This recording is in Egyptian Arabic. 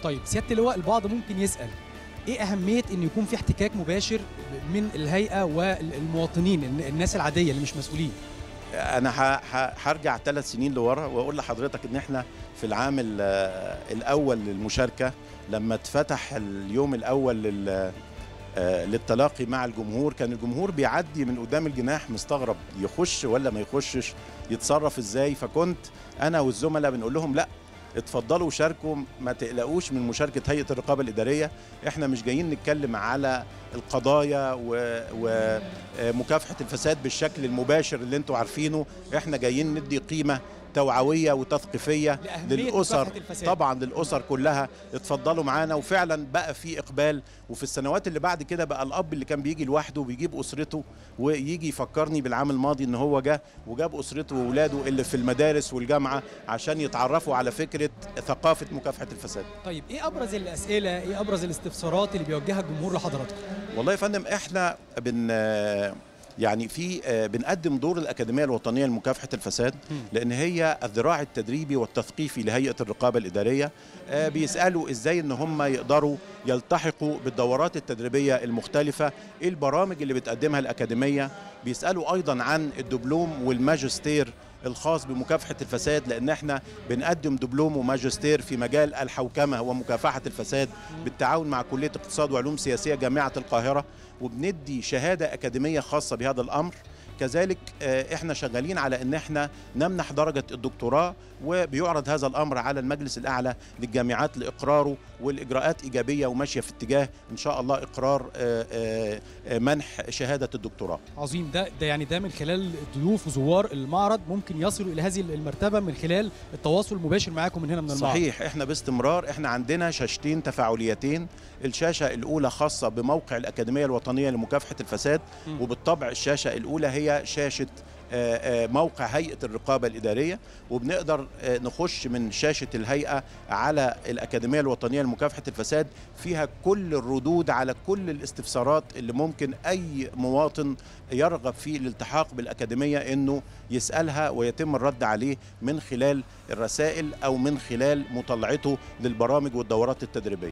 طيب سياده اللواء البعض ممكن يسال ايه اهميه ان يكون في احتكاك مباشر من الهيئه والمواطنين الناس العاديه اللي مش مسؤولين انا ه- ه- هرجع ثلاث سنين لورا واقول لحضرتك ان احنا في العام ال- الاول للمشاركه لما اتفتح اليوم الاول لل آه، للتلاقي مع الجمهور كان الجمهور بيعدي من قدام الجناح مستغرب يخش ولا ما يخشش يتصرف ازاي فكنت انا والزملاء بنقول لهم لا اتفضلوا شاركوا ما تقلقوش من مشاركه هيئه الرقابه الاداريه احنا مش جايين نتكلم على القضايا ومكافحه الفساد بالشكل المباشر اللي انتوا عارفينه احنا جايين ندي قيمه توعويه وتثقيفيه لأهمية للاسر مكافحة الفساد. طبعا للاسر كلها اتفضلوا معانا وفعلا بقى في اقبال وفي السنوات اللي بعد كده بقى الاب اللي كان بيجي لوحده بيجيب اسرته ويجي يفكرني بالعام الماضي ان هو جه وجاب اسرته واولاده اللي في المدارس والجامعه عشان يتعرفوا على فكره ثقافه مكافحه الفساد طيب ايه ابرز الاسئله ايه ابرز الاستفسارات اللي بيوجهها الجمهور لحضراتكم والله يا فندم احنا بن يعني في آه، بنقدم دور الأكاديمية الوطنية لمكافحة الفساد لأن هي الذراع التدريبي والتثقيفي لهيئة الرقابة الإدارية آه، بيسألوا إزاي إن هم يقدروا يلتحقوا بالدورات التدريبية المختلفة إيه البرامج اللي بتقدمها الأكاديمية بيسألوا أيضا عن الدبلوم والماجستير الخاص بمكافحة الفساد لأن احنا بنقدم دبلوم وماجستير في مجال الحوكمة ومكافحة الفساد بالتعاون مع كلية اقتصاد وعلوم سياسية جامعة القاهرة وبندي شهادة أكاديمية خاصة بهذا الأمر كذلك آه، احنا شغالين على ان احنا نمنح درجه الدكتوراه وبيعرض هذا الامر على المجلس الاعلى للجامعات لاقراره والاجراءات ايجابيه وماشيه في اتجاه ان شاء الله اقرار آه، آه، آه، منح شهاده الدكتوراه عظيم ده ده يعني ده من خلال ضيوف وزوار المعرض ممكن يصلوا الى هذه المرتبه من خلال التواصل المباشر معاكم من هنا من المعرض صحيح احنا باستمرار احنا عندنا شاشتين تفاعليتين الشاشه الاولى خاصه بموقع الاكاديميه الوطنيه لمكافحه الفساد مم. وبالطبع الشاشه الاولى هي شاشه آه، آه، موقع هيئه الرقابه الاداريه وبنقدر آه، نخش من شاشه الهيئه على الاكاديميه الوطنيه لمكافحه الفساد فيها كل الردود على كل الاستفسارات اللي ممكن اي مواطن يرغب في الالتحاق بالاكاديميه انه يسالها ويتم الرد عليه من خلال الرسائل او من خلال مطالعته للبرامج والدورات التدريبيه